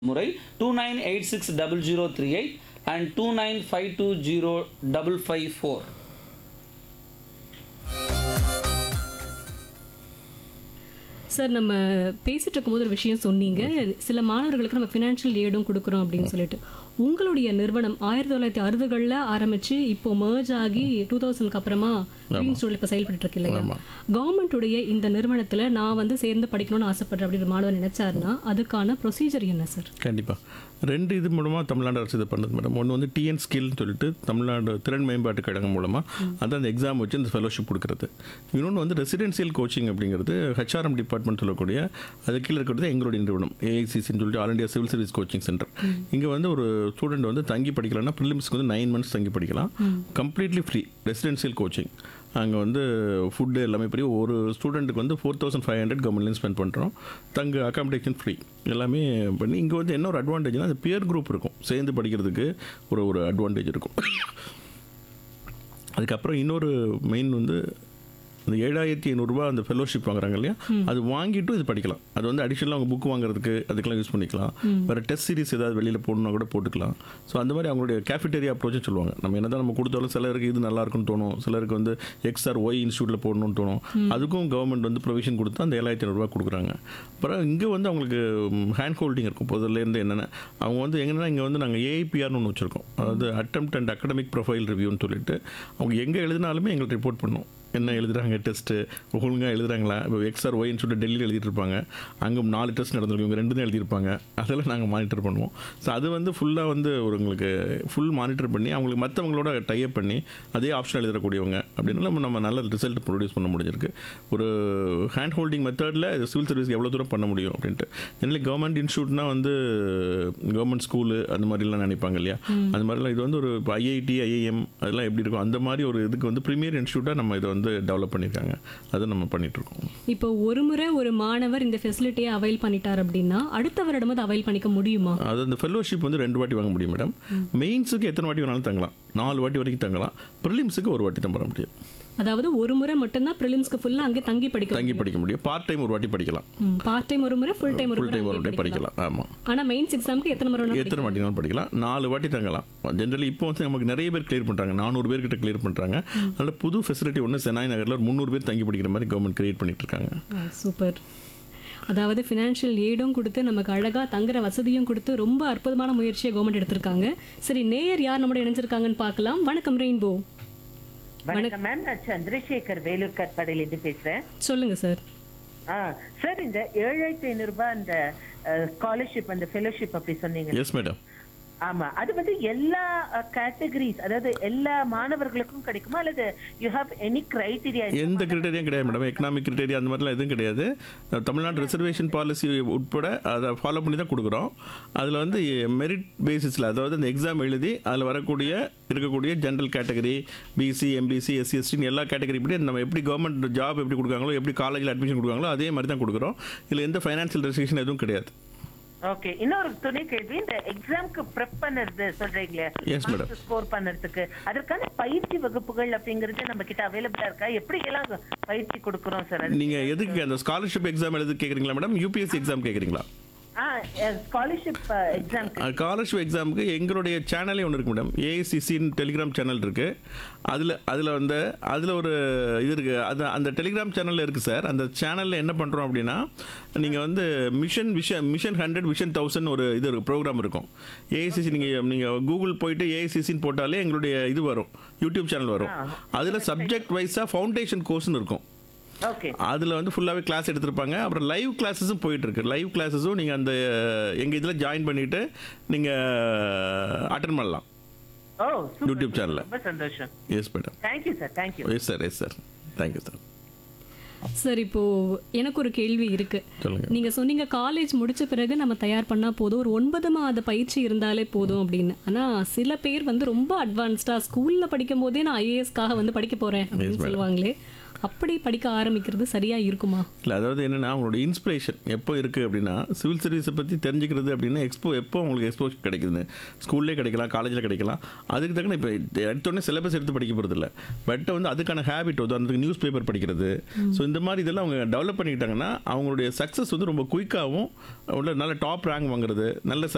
முறை two nine eight six double zero three eight and two nine five two zero double five four sir நம்ம பேசிட்டு இருக்கும்போது ஒரு விஷயம் சொன்னீங்க சில மாணவர்களுக்கு நம்ம ஃபினான்ஷியல் ஏடும் கொடுக்குறோம் அப்படின்னு சொல்லிட்டு உங்களுடைய நிறுவனம் ஆயிரத்தி தொள்ளாயிரத்தி அறுபதுகளில் ஆரம்பிச்சு இப்போ merge ஆகி டூ தௌசண்ட்க்கு அப்புறமா இன்ஸ்டியூட் இப்போ செயல்பட்டு இருக்கு இல்லையா கவர்மெண்ட்டுடைய இந்த நிறுவனத்துல நான் வந்து சேர்ந்து படிக்கணும்னு ஆசைப்படுறேன் அப்படின்னு ஒரு மாணவன் நினைச்சாருன்னா அதுக்கான ப்ரொசீஜர் என்ன சார் கண்டிப்பாக ரெண்டு இது மூலமாக தமிழ்நாடு அரசு இது பண்ணுது மேடம் ஒன்று வந்து டிஎன் ஸ்கில்னு சொல்லிட்டு தமிழ்நாடு திறன் மேம்பாட்டு கழகம் மூலமாக அந்த அந்த எக்ஸாம் வச்சு இந்த ஃபெலோஷிப் கொடுக்குறது இன்னொன்று வந்து ரெசிடென்சியல் கோச்சிங் அப்படிங்கிறது ஹெச்ஆர்எம் டிபார்ட்மெண்ட் சொல்லக்கூடிய அது கீழே இருக்கிறது எங்களுடைய நிறுவனம் ஏஐசிசின்னு சொல்லிட்டு all India civil service coaching centre இங்கே வந்து ஒரு ஸ்டூடெண்ட் வந்து தங்கி படிக்கலாம்னா ப்ரிலிம்ஸ்க்கு வந்து நைன் மந்த்ஸ் தங்கி படிக்கலாம் கம்ப்ளீட்லி ஃப்ரீ ரெசிடென்சியல் கோச்சிங் அங்கே வந்து ஃபுட்டு எல்லாமே ஃப்ரீ ஒரு ஸ்டூடெண்ட்டுக்கு வந்து ஃபோர் தௌசண்ட் ஃபைவ் ஹண்ட்ரட் கவர்மெண்ட்லேயும் ஸ்பெண்ட் பண்ணுறோம் தங்க அகாமடேஷன் ஃப்ரீ எல்லாமே பண்ணி இங்கே வந்து என்ன ஒரு அட்வான்டேஜ்னா அந்த பியர் குரூப் இருக்கும் சேர்ந்து படிக்கிறதுக்கு ஒரு ஒரு அட்வான்டேஜ் இருக்கும் அதுக்கப்புறம் இன்னொரு மெயின் வந்து அந்த ஏழாயிரத்தி ஐநூறுரூவா அந்த ஃபெலோஷிப் வாங்குறாங்க இல்லையா அது வாங்கிட்டு இது படிக்கலாம் அது வந்து அடிஷனலாக அவங்க புக் வாங்குறதுக்கு அதுக்கெல்லாம் யூஸ் பண்ணிக்கலாம் வேறு டெஸ்ட் சீரிஸ் ஏதாவது வெளியில் போடணும்னா கூட போட்டுக்கலாம் ஸோ அந்த மாதிரி அவங்களுடைய கேஃபிட்டேரியா அப்ரோச்சு சொல்லுவாங்க நம்ம என்ன நம்ம கொடுத்தாலும் சிலருக்கு இது நல்லா இருக்குன்னு தோணும் சிலருக்கு வந்து எக்ஸ்ஆர் ஒய் இன்ஸ்டியூட்டில் போடணும்னு தோணும் அதுக்கும் கவர்மெண்ட் வந்து ப்ரொவிஷன் கொடுத்து அந்த ஏழாயிரத்தி ஐநூறுரூவா கொடுக்குறாங்க அப்புறம் இங்கே வந்து அவங்களுக்கு ஹேண்ட் ஹோல்டிங் இருக்கும் முதல்லேருந்து என்னென்ன அவங்க வந்து எங்கன்னா இங்கே வந்து நாங்கள் ஏஐபிஆர்னு ஒன்று வச்சுருக்கோம் அதாவது அட்டம்ப்ட் அண்ட் அகடமிக் ப்ரொஃபைல் ரிவ்யூன்னு சொல்லிட்டு அவங்க எங்கே எழுதினாலுமே எங்களுக்கு ரிப்போர்ட் பண்ணும் என்ன எழுதுறாங்க டெஸ்ட்டு ஒழுங்காக எழுதுறாங்களா இப்போ எக்ஸ்ஆர் ஒய்ன்னு சொல்லிட்டு டெல்லியில் எழுதிட்டு இருப்பாங்க அங்கே நாலு டெஸ்ட் நடந்திருக்கு இவங்க ரெண்டு தான் எழுதியிருப்பாங்க அதெல்லாம் நாங்கள் மானிட்டர் பண்ணுவோம் ஸோ அது வந்து ஃபுல்லாக வந்து ஒரு உங்களுக்கு ஃபுல் மானிட்டர் பண்ணி அவங்களுக்கு மற்றவங்களோட டைப் பண்ணி அதே ஆப்ஷன் எழுதக்கூடியவங்க அப்படின்னால நம்ம நம்ம நல்ல ரிசல்ட் ப்ரொடியூஸ் பண்ண முடிஞ்சிருக்கு ஒரு ஹேண்ட் ஹோல்டிங் மெத்தடில் சிவில் சர்வீஸ் எவ்வளோ தூரம் பண்ண முடியும் அப்படின்ட்டு ஜெனரலி கவர்மெண்ட் இன்ஸ்டியூட்னா வந்து கவர்மெண்ட் ஸ்கூலு அந்த மாதிரிலாம் நினைப்பாங்க இல்லையா அந்த மாதிரிலாம் இது வந்து ஒரு இப்போ ஐஐடி ஐஐஎம் அதெல்லாம் எப்படி இருக்கும் அந்த மாதிரி ஒரு இதுக்கு வந்து ப்ரீமியர் இன்ஸ்டியூட்டாக நம்ம இதை வந்து டெவலப் பண்ணியிருக்காங்க அதை நம்ம பண்ணிட்டு இருக்கோம் இப்போ ஒரு முறை ஒரு மாணவர் இந்த ஃபெசிலிட்டியை அவைல் பண்ணிட்டார் அப்படின்னா அடுத்த வருடம் அது அவைல் பண்ணிக்க முடியுமா அது அந்த ஃபெல்லோஷிப் வந்து ரெண்டு வாட்டி வாங்க முடியும் மேடம் மெயின்ஸுக்கு எத்தனை வாட்டி வேணாலும் தங்கலாம் நாலு வாட்டி வரைக்கும் தங்கலாம் ப்ரிலிம்ஸுக்கு ஒரு வாட்டி தான் பண்ண முடியும் அதாவது ஒரு முறை மட்டும்தான் ப்ரிலிம்ஸ்க்கு ஃபுல்லா அங்கே தங்கி படிக்க தங்கி படிக்க முடியும் பார்ட் டைம் ஒரு வாட்டி படிக்கலாம் பார்ட் டைம் ஒரு முறை ஃபுல் டைம் ஒரு ஃபுல் முறை டைம் ஒரு அங்கேயே வாட்டி படிக்கலாம் ஆமாம் ஆனா மெயின்ஸ் எக்ஸாமுக்கு எத்தனை முறை வேணாலும் எத்தனை வாட்டினாலும் படிக்கலாம் நாலு வாட்டி தங்கலாம் ஜென்ரலி இப்போ வந்து நமக்கு நிறைய பேர் கிளியர் பண்ணுறாங்க நானூறு பேர் கிட்ட கிளியர் பண்ணுறாங்க அதனால புது ஃபெசிலிட்டி ஒன்று சென்னாய் நகரில் ஒரு முந்நூறு பேர் தங்கி படிக்கிற மாதிரி கவர்மெண்ட் கிரியேட் பண்ணிட்டு இருக்காங்க சூப்பர் அதாவது ஃபினான்ஷியல் ஏடும் கொடுத்து நமக்கு அழகா தங்குற வசதியும் கொடுத்து ரொம்ப அற்புதமான முயற்சியை கவர்மெண்ட் எடுத்திருக்காங்க சரி நேயர் யார் நம்மளோட இணைஞ்சிருக்காங்கன்னு பார்க்கலாம் வணக்கம் ரெயின்போ வணக்கம் மேம் நான் சந்திரசேகர் வேலூர் கட்பாடியில இருந்து பேசுறேன் சொல்லுங்க சார் ஆ சார் இந்த ஏழாயிரத்தி ஐநூறு ரூபாய் அந்த ஸ்காலர்ஷிப் அந்த ஃபெலோஷிப் அப்படி சொன்னீங்க எஸ் மேடம் ஆமா அது வந்து எல்லா கேட்டகரிஸ் அதாவது எல்லா மாணவர்களுக்கும் கிடைக்குமா அல்லது யூ ஹாவ் எனி கிரைட்டீரியா எந்த கிரிட்டேரியும் கிடையாது மேடம் எக்கனாமிக் கிரிட்டேரியா அந்த மாதிரிலாம் எதுவும் கிடையாது தமிழ்நாடு ரிசர்வேஷன் பாலிசி உட்பட அதை ஃபாலோ பண்ணி தான் கொடுக்குறோம் அதில் வந்து மெரிட் பேசிஸில் அதாவது அந்த எக்ஸாம் எழுதி அதில் வரக்கூடிய இருக்கக்கூடிய general category BC MBC SC எஸ்டின்னு எல்லா கேட்டகரி படி நம்ம எப்படி கவர்மெண்ட் ஜாப் எப்படி கொடுக்காங்களோ எப்படி காலேஜில் அட்மிஷன் கொடுக்காங்களோ அதே மாதிரி தான் கொடுக்குறோம் இதில் எந்த ஃபைனான்சியல் ரெஸ்ட்ரிக்ஷன் எதுவும் கிடையாது ஓகே இன்னொரு துணை கேள்வி இந்த எக்ஸாம்க்கு ப்ரெப் பண்ணுறது சொல்றீங்களே Yes, madam. ஸ்கோர் பண்ணுறதுக்கு அதற்கான பயிற்சி வகுப்புகள் அப்படிங்கிறது நம்ம கிட்ட அவைலபிளா இருக்கா எப்படி எல்லாம் பயிற்சி கொடுக்குறோம் சார் அது நீங்கள் எதுக்கு அந்த ஸ்காலர்ஷிப் எக்ஸாம் எழுதி கேட்குறீங்களா மேடம் யூபிஎஸ்சி எக்ஸாம் கேட்குறீங்களா ஆ ஸ்காலர்ஷிப் எக்ஸாம் ஸ்காலர்ஷிப் எக்ஸாமுக்கு எங்களுடைய சேனலே ஒன்று இருக்கு மேடம் ஏஐசிசின்னு டெலிகிராம் சேனல் இருக்குது அதில் அதில் வந்து அதில் ஒரு இது இருக்குது அது அந்த டெலிகிராம் சேனலில் இருக்குது சார் அந்த சேனலில் என்ன பண்ணுறோம் அப்படின்னா நீங்கள் வந்து mission vision mission hundred vision thousand ஒரு இது இருக்கு ப்ரோக்ராம் இருக்கும் ஏஐசிசி நீங்கள் நீங்கள் கூகுள் போயிட்டு ஏஐசிசின்னு போட்டாலே எங்களுடைய இது வரும் யூடியூப் சேனல் வரும் அதில் சப்ஜெக்ட் வைஸாக ஃபவுண்டேஷன் கோர்ஸ்னு இருக்கும் ஓகே அதில் வந்து ஃபுல்லாகவே கிளாஸ் எடுத்திருப்பாங்க அப்புறம் லைவ் கிளாஸஸும் போயிட்டு இருக்கு லைவ் கிளாஸஸும் நீங்கள் அந்த எங்கள் இதில் ஜாயின் பண்ணிட்டு நீங்கள் அட்டன் பண்ணலாம் ஓ யூடியூப் சேனலில் ரொம்ப சந்தோஷம் yes madam thank you sir thank you yes sir yes sir thank you sir sir இப்போ எனக்கு ஒரு கேள்வி இருக்கு சொல்லுங்கள் நீங்க சொன்னீங்க காலேஜ் முடிச்ச பிறகு நம்ம தயார் பண்ணா போதும் ஒரு ஒன்பது மாத பயிற்சி இருந்தாலே போதும் அப்படின்னு ஆனா சில பேர் வந்து ரொம்ப அட்வான்ஸ்டா ஸ்கூல்ல படிக்கும் போதே நான் ஐஏஎஸ்க்காக வந்து படிக்க போறேன் அப்படின்னு சொல்லுவாங்களே அப்படி படிக்க ஆரம்பிக்கிறது சரியா இருக்குமா இல்லை அதாவது என்னென்னா அவங்களோட இன்ஸ்பிரேஷன் எப்போ இருக்குது அப்படின்னா சிவில் சர்வீஸை பற்றி தெரிஞ்சுக்கிறது அப்படின்னா எக்ஸ்போ எப்போ உங்களுக்கு எக்ஸ்போஸ் கிடைக்குதுன்னு ஸ்கூல்லே கிடைக்கலாம் காலேஜில் கிடைக்கலாம் அதுக்கு தக்கன இப்போ எடுத்தோடனே சிலபஸ் எடுத்து படிக்க போகிறது இல்லை பட் வந்து அதுக்கான ஹேபிட் உதாரணத்துக்கு நியூஸ் பேப்பர் படிக்கிறது ஸோ இந்த மாதிரி இதெல்லாம் அவங்க டெவலப் பண்ணிக்கிட்டாங்கன்னா அவங்களுடைய சக்ஸஸ் வந்து ரொம்ப குயிக்காகவும் உள்ள நல்ல டாப் ரேங்க் வாங்குறது நல்ல